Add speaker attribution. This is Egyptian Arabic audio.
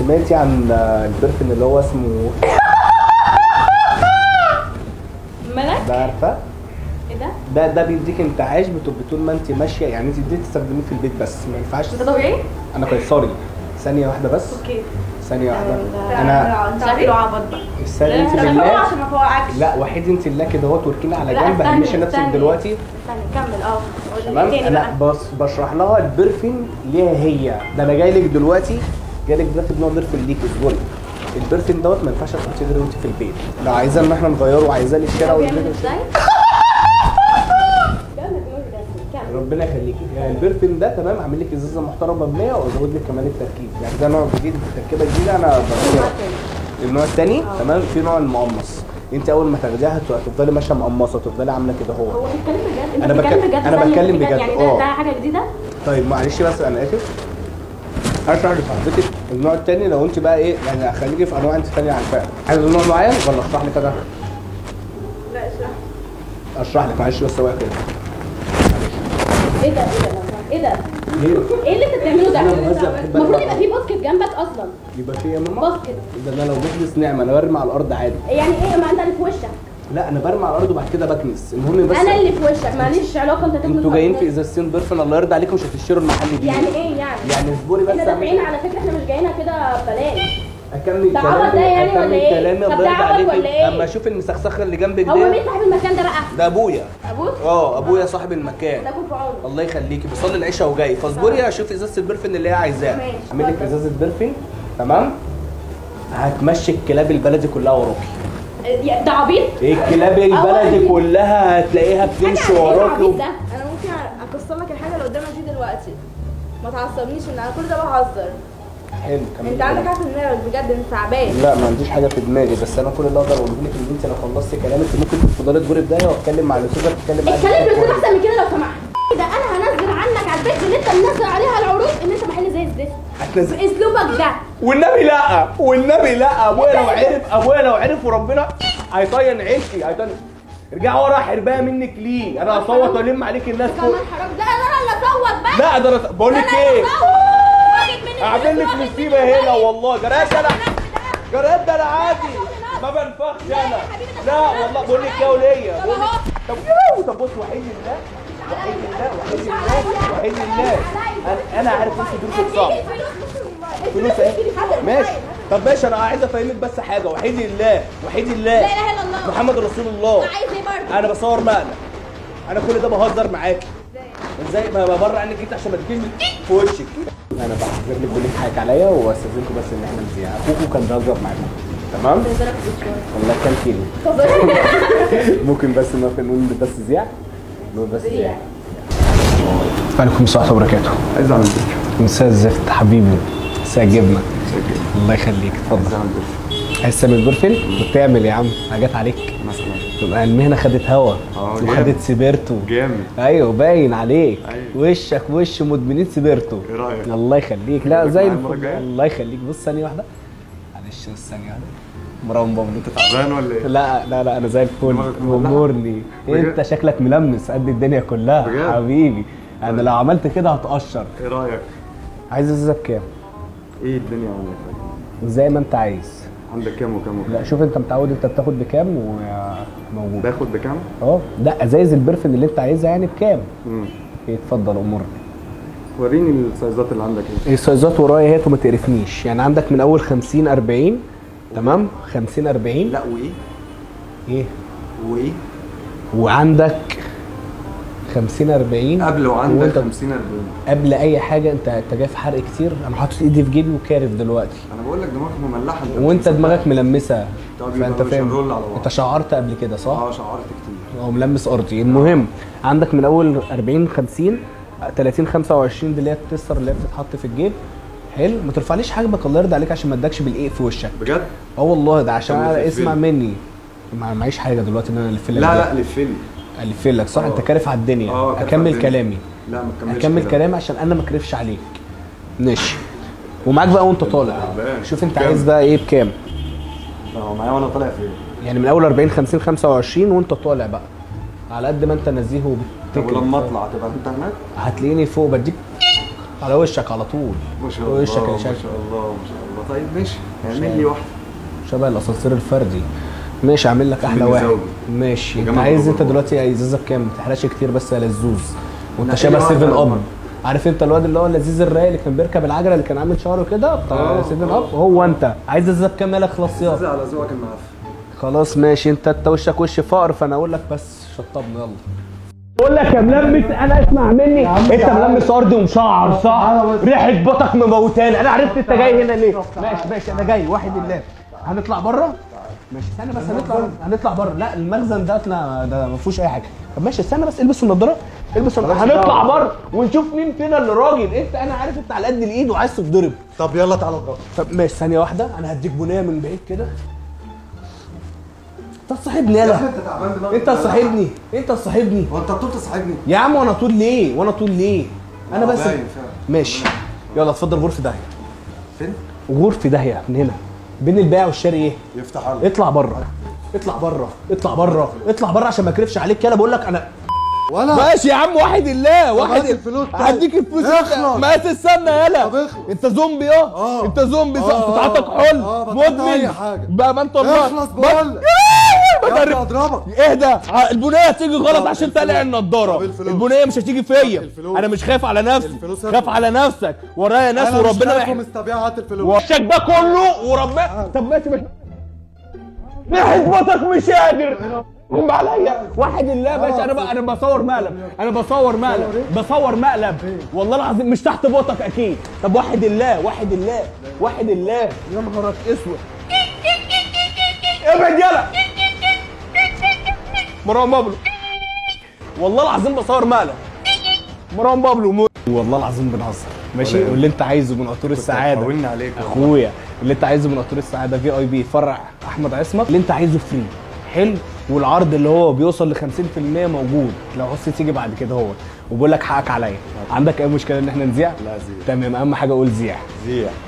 Speaker 1: سمعتي عن آه، البرفن اللي هو اسمه
Speaker 2: ملك
Speaker 1: ده عارفه
Speaker 2: ايه ده؟
Speaker 1: ده ده بيديك انتعاش بت- طول ما انت ماشيه يعني انت دي تستخدميه في البيت بس ما ينفعش
Speaker 2: ده طبيعي؟
Speaker 1: انا قيصري ثانيه واحده بس
Speaker 2: اوكي
Speaker 1: ثانيه واحده
Speaker 2: لا،
Speaker 1: انا
Speaker 3: انت عامله عبط بقى
Speaker 1: استني انت
Speaker 2: لا،
Speaker 3: لا
Speaker 1: بالله
Speaker 3: عشان ما فوقعكش
Speaker 1: لا وحيد انت الله كده اهوت واركني على
Speaker 2: لا،
Speaker 1: جنب
Speaker 2: استني،
Speaker 1: هتمشي نفسك
Speaker 2: استني.
Speaker 1: دلوقتي
Speaker 2: استنى كمل اه قول لي
Speaker 1: تمام
Speaker 2: تاني
Speaker 1: انا
Speaker 2: بقى
Speaker 1: بص بشرح لها البرفن ليها هي ده انا جاي لك دلوقتي جاي لك دلوقتي بنوع برفن ليك اصبري البرفن دوت ما ينفعش تحطيه غير وانت في البيت لو عايزاه ان احنا نغيره وعايزاه للشارع
Speaker 2: هو بيعمل
Speaker 1: والبيت
Speaker 2: ازاي؟ جامد نور ده كمل
Speaker 1: ربنا يخليكي يعني البرفن ده تمام عامل لك ازازه محترمه ب 100 وازود لك كمان التركيب يعني ده نوع جديد تركيبه جديده انا بختاره النوع الثاني تمام في نوع المقمص انت اول ما تاخديها هت- هتفضلي ماشيه مقمصه تفضلي عامله كده هو
Speaker 2: هو بيتكلم بجد
Speaker 1: أنا
Speaker 2: انت
Speaker 1: بك-
Speaker 2: بتتكلم بجد
Speaker 1: أنا
Speaker 2: ثانية،
Speaker 1: بتكلم
Speaker 2: بجد.
Speaker 1: بجد،
Speaker 2: يعني ده
Speaker 1: اه.
Speaker 2: ده حاجه جديده
Speaker 1: طيب معلش بس انا اسف اشرح لحضرتك النوع الثاني لو انت بقى ايه يعني خليكي في انواع انت ثانيه عارفاها عايز نوع معين ولا اشرح لك انا
Speaker 3: لا اشرح
Speaker 1: اشرح لك معلش بس هو كده
Speaker 2: ايه ده ايه ده ايه ده
Speaker 1: ليه؟
Speaker 2: ايه اللي انت بتعمله ده
Speaker 1: انا بهزر بحب
Speaker 2: المفروض
Speaker 1: ألعب.
Speaker 2: يبقى في باسكت جنبك اصلا
Speaker 1: يبقى في ايه يا ماما؟
Speaker 2: باسكت
Speaker 1: ده انا لو بكنس نعمه انا برمي على الارض عادي
Speaker 2: يعني ايه ما انت اللي في وشك
Speaker 1: لا انا برمي على الارض وبعد كده بكنس المهم بس
Speaker 2: انا اللي في وشك ماليش علاقه انت تكنس
Speaker 1: انتوا جايين في
Speaker 2: ولا
Speaker 1: ازازتين برفن الله يرضى عليكم مش هتشتروا المحل دي
Speaker 2: يعني ايه يعني
Speaker 1: يعني اصبري بس
Speaker 2: احنا دافعين
Speaker 1: أعمل-
Speaker 2: على فكره احنا مش جايين كده ببلاش
Speaker 1: اكمل
Speaker 2: ده عبط
Speaker 1: كلامي
Speaker 2: ده يعني
Speaker 1: اكمل
Speaker 2: ولا إيه؟
Speaker 1: كلامي
Speaker 2: طب
Speaker 1: الله
Speaker 2: ده
Speaker 1: يرضى
Speaker 2: عبط
Speaker 1: عليكي
Speaker 2: ولا إيه؟
Speaker 1: اما اشوف المسخسخه اللي جنبك
Speaker 2: هو مين
Speaker 1: ده
Speaker 2: صاحب المكان ده بقى
Speaker 1: ده ابويا
Speaker 2: ابوك
Speaker 1: اه ابويا صاحب المكان
Speaker 2: ده يكون في عونه
Speaker 1: الله يخليكي بيصلي العشاء وجاي فاصبري اشوف ازازه البرفن اللي هي عايزاها
Speaker 2: ماشي.
Speaker 1: اعمل لك
Speaker 2: اتفضل.
Speaker 1: ازازه برفن تمام هتمشي الكلاب البلدي كلها وراكي
Speaker 2: يا- ده عبيط
Speaker 1: الكلاب البلدي كلها هتلاقيها بتمشي
Speaker 2: حاجة عبيط
Speaker 1: وراكي
Speaker 2: ده
Speaker 3: انا ممكن اكسر لك الحاجه اللي قدامك دي دلوقتي ما تعصبنيش ان انا كل ده بهزر
Speaker 1: حلو كمل
Speaker 3: انت عندك حاجه في دماغك بجد انت تعبان
Speaker 1: لا ما عنديش حاجه في دماغي بس انا كل اللي اقدر اقوله لك ان انت لو خلصتي كلامك ممكن تفضلي تجري بدايه واتكلم مع الاستاذه تتكلم معاك
Speaker 2: اتكلم
Speaker 1: بشكل
Speaker 2: باسلوب
Speaker 1: كويس.
Speaker 2: احسن من كده لو سمحت ده انا هنزل عنك على البيت اللي انت منزل عليها العروض ان انت محل زي الزفت
Speaker 1: هتنزل
Speaker 2: باسلوبك ده
Speaker 1: والنبي لا والنبي لا ابويا لو عرف ابويا لو عرف وربنا هيطين عيشتي هيطين ارجع ورا حربايه منك ليه انا هصوت والم عليك الناس فوق
Speaker 2: كمان حرام ده انا اللي اصوت بقى
Speaker 1: لا ده أنا- بقول لك
Speaker 2: أنا
Speaker 1: ايه
Speaker 2: اللي أصوت. واخد مني
Speaker 1: اعمل
Speaker 2: فلوس،
Speaker 1: لك
Speaker 2: واخد مني
Speaker 1: مصيبه هنا
Speaker 2: فلوس.
Speaker 1: والله جراد ده انا جراد ده انا عادي ما بنفخش انا لا والله بقول لك يا وليه بقول لك طب يو طب بص وحيد الله وحيد الله وحيد الله وحيد الله انا انا عارف انت دروسك صعب فلوس اهي ماشي طب ماشي انا عايز افهمك بس حاجه وحيد الله وحيد الله
Speaker 2: لا اله الا الله
Speaker 1: محمد رسول الله
Speaker 2: عايز ايه برضه
Speaker 1: انا بصور مقلب انا كل ده بهزر معاكي ازاي ما ببرع عنك انت عشان ما تجيش في وشك انا بعتذر لك بقول لك حقك عليا واستاذنكم بس ان احنا نذيع اخوكم كان بيهزر معاكم تمام والله كان كيلو ممكن بس نقول بس زيع نقول بس زيع عليكم السلام وبركاته
Speaker 4: عايز اعمل
Speaker 1: مساء الزفت حبيبي مساء الجبنه الله يخليك اتفضل عايز تعمل برفل وتعمل يا عم حاجات عليك
Speaker 4: مثلا
Speaker 1: تبقى المهنه خدت هوا
Speaker 4: اه،
Speaker 1: وخدت
Speaker 4: جامد.
Speaker 1: سيبرتو
Speaker 4: جامد
Speaker 1: ايوه باين عليك
Speaker 4: أيوة.
Speaker 1: وشك وش مدمنين سيبرتو
Speaker 4: ايه رأيك؟
Speaker 1: الله يخليك لا
Speaker 4: أجيبك
Speaker 1: زي
Speaker 4: معايا المرة
Speaker 1: الفل
Speaker 4: الجاية؟
Speaker 1: الله يخليك بص ثانيه واحده معلش بس ثانيه واحده مروان بابلو
Speaker 4: انت تعبان ولا ايه؟
Speaker 1: لا لا لا انا زي الفل
Speaker 4: دماغك مولعة؟
Speaker 1: امورني
Speaker 4: بجد؟
Speaker 1: انت شكلك ملمس قد الدنيا كلها
Speaker 4: بجد؟
Speaker 1: حبيبي انا لو عملت كده هتقشر
Speaker 4: ايه رايك؟
Speaker 1: عايز ازازه بكام
Speaker 4: ايه الدنيا عندك؟
Speaker 1: زي ما انت عايز
Speaker 4: عندك كام وكام وكام؟
Speaker 1: لا شوف انت متعود انت بتاخد بكام وموجود
Speaker 4: باخد بكام؟
Speaker 1: اه لا ازايز البرفن اللي انت عايزها يعني بكام
Speaker 4: امم
Speaker 1: ايه اتفضل امورك
Speaker 4: وريني السايزات اللي عندك ايه؟
Speaker 1: السايزات ورايا اهيت وما تقرفنيش يعني عندك من اول 50 40 تمام 50 40
Speaker 4: لا وايه؟
Speaker 1: ايه
Speaker 4: وايه؟
Speaker 1: وعندك 50 40
Speaker 4: قبل وعندك
Speaker 1: وانت
Speaker 4: 50 40
Speaker 1: قبل اي حاجه انت انت جاي في حرق كتير انا حاطط ايدي في جيبي وكارف دلوقتي
Speaker 4: انا بقول لك دماغك مملحه انت
Speaker 1: وانت
Speaker 4: بتمسك-
Speaker 1: دماغك ملمسه
Speaker 4: طب يبقى
Speaker 1: فانت
Speaker 4: مش
Speaker 1: فاهم
Speaker 4: هنرول على بعض.
Speaker 1: انت شعرت قبل كده صح؟
Speaker 4: اه شعرت كتير
Speaker 1: هو ملمس ارضي المهم عندك من اول 40 50 30 25 دي اللي هي التستر اللي هي بتتحط في الجيب حلو ما ترفعليش حاجبك الله يرضى عليك عشان ما ادكش بالايه في وشك
Speaker 4: بجد؟
Speaker 1: اه والله ده عشان
Speaker 4: طب
Speaker 1: أنا
Speaker 4: لفلي.
Speaker 1: اسمع مني ما معيش حاجه دلوقتي ان انا الف لك
Speaker 4: لا لا لفلي
Speaker 1: الف لك صح
Speaker 4: اه.
Speaker 1: انت كارف على الدنيا
Speaker 4: اه، كارف على
Speaker 1: اكمل
Speaker 4: الدنيا.
Speaker 1: كلامي
Speaker 4: لا ما تكملش
Speaker 1: اكمل
Speaker 4: كده.
Speaker 1: كلامي عشان انا ما اكرفش عليك ماشي ومعاك بقى وانت طالع
Speaker 4: تعبان.
Speaker 1: شوف انت
Speaker 4: كام؟
Speaker 1: عايز بقى ايه بكام
Speaker 4: لا هو معايا وانا طالع فين؟
Speaker 1: يعني من اول 40 50 25 وانت طالع بقى على قد ما انت نزيه
Speaker 4: طب
Speaker 1: وبتكرف
Speaker 4: ولما اطلع تبقى انت هناك؟
Speaker 1: هتلاقيني فوق بديك على وشك على طول
Speaker 4: ما شاء الله
Speaker 1: وشك اللي
Speaker 4: ما
Speaker 1: شايف
Speaker 4: شاء الله ما شاء الله طيب ماشي اعمل لي واحده
Speaker 1: شبه الاسانسير الفردي ماشي اعمل لك احلى
Speaker 4: اللي
Speaker 1: واحد
Speaker 4: مزوج.
Speaker 1: ماشي انت
Speaker 4: جمع
Speaker 1: عايز انت
Speaker 4: الربع.
Speaker 1: دلوقتي ازازه بكام ما تحرقش كتير بس يا لزوز وانت
Speaker 4: لا،
Speaker 1: شبه
Speaker 4: إيه واحدة
Speaker 1: 7 اب
Speaker 4: مرة.
Speaker 1: عارف انت الواد اللي هو اللذيذ الرايق اللي كان بيركب العجله اللي كان عامل شعره كده بتاع
Speaker 4: آه،
Speaker 1: 7 اب هو انت عايز ازازه بكام مالك خلاص يلا
Speaker 4: نزل على ذوقك المعفن
Speaker 1: خلاص ماشي انت انت وشك وش فقر فانا اقول لك بس شطبني يلا بقول لك يا ملمس انا اسمع مني انت ملمس ارض ومشعر صح ريحه بطك مموتاني انا عرفت انت جاي هنا ليه ماشي ماشي انا جاي واحد الله هنطلع بره ماشي استنى بس هنطلع هنطلع بره لا المخزن ده احنا ده ما فيهوش اي حاجه طب ماشي استنى بس البس النضاره البس النضاره هنطلع بره ونشوف مين فينا اللي راجل انت انا عارف انت على قد الايد وعايز تتضرب
Speaker 4: طب يلا تعالى نضرب
Speaker 1: طب ماشي ثانيه واحده انا هديك بنيه من بعيد كده انت تصاحبني يلا
Speaker 4: انت تعبان دماغك
Speaker 1: انت تصاحبني انت تصاحبني
Speaker 4: هو انت بتقول تصاحبني
Speaker 1: يا عم وانا طول ليه وانا طول ليه انا
Speaker 4: آه،
Speaker 1: بس
Speaker 4: باين فعلا.
Speaker 1: ماشي يلا اتفضل غرفه داهيه
Speaker 4: فين؟
Speaker 1: غرفه داهيه من هنا بين البيع والشاري ايه
Speaker 4: يفتح عليك
Speaker 1: اطلع بره اطلع بره اطلع بره اطلع بره عشان ما اكرفش عليك يلا بقول لك انا
Speaker 4: ولا
Speaker 1: ماشي يا عم واحد الله واحد
Speaker 4: هات الفلوس طيب.
Speaker 1: هديك الفلوس
Speaker 4: اخلص.
Speaker 1: انت ما تستنى يلا
Speaker 4: طب اخلص.
Speaker 1: انت زومبي اه
Speaker 4: اه.
Speaker 1: انت زومبي صح
Speaker 4: اه،
Speaker 1: بتاعتك
Speaker 4: اه.
Speaker 1: حل
Speaker 4: اه، بطلت
Speaker 1: مدمن
Speaker 4: اي حاجة.
Speaker 1: بقى ما انت الله
Speaker 4: اخلص
Speaker 1: ما-
Speaker 4: بقول لك
Speaker 1: ما
Speaker 4: يا ابني
Speaker 1: تقرب-
Speaker 4: اضربك
Speaker 1: اهدى ع- البنيه هتيجي غلط
Speaker 4: طب
Speaker 1: عشان
Speaker 4: الفلوس.
Speaker 1: تقلع النضاره
Speaker 4: طب الفلوس.
Speaker 1: البنيه مش هتيجي فيا
Speaker 4: الفلوس.
Speaker 1: انا مش خايف على نفسي
Speaker 4: الفلوس
Speaker 1: خاف
Speaker 4: هاتهم.
Speaker 1: على نفسك ورايا ناس
Speaker 4: انا مش
Speaker 1: وربنا
Speaker 4: خايف
Speaker 1: يحب
Speaker 4: ومستبيع هات الفلوس
Speaker 1: وشك ده كله وربنا طب ماشي ماشي ريحة بطك مش قادر قوم عليا واحد الله باشا انا بقى انا بصور مقلب انا بصور مقلب بصور مقلب والله العظيم مش تحت بطك اكيد طب واحد الله واحد الله واحد الله يا نهارك اسود ابعد يلا مروان بابلو والله العظيم بصور مقلب مروان بابلو مو... والله العظيم بنهزر ماشي
Speaker 4: ولا إيه؟
Speaker 1: واللي انت عايزه من عطور السعاده
Speaker 4: هتهوني عليك
Speaker 1: اخويا اللي انت عايزه من عطور السعاده في اي بي فرع احمد عصمت اللي انت عايزه فري حلو والعرض اللي هو بيوصل ل 50% موجود لو عوزت تيجي بعد كده هو وبقول لك حقك عليا عندك اي مشكله ان احنا نذيع
Speaker 4: لا زيع
Speaker 1: تمام اهم حاجه قول ذيع
Speaker 4: زيع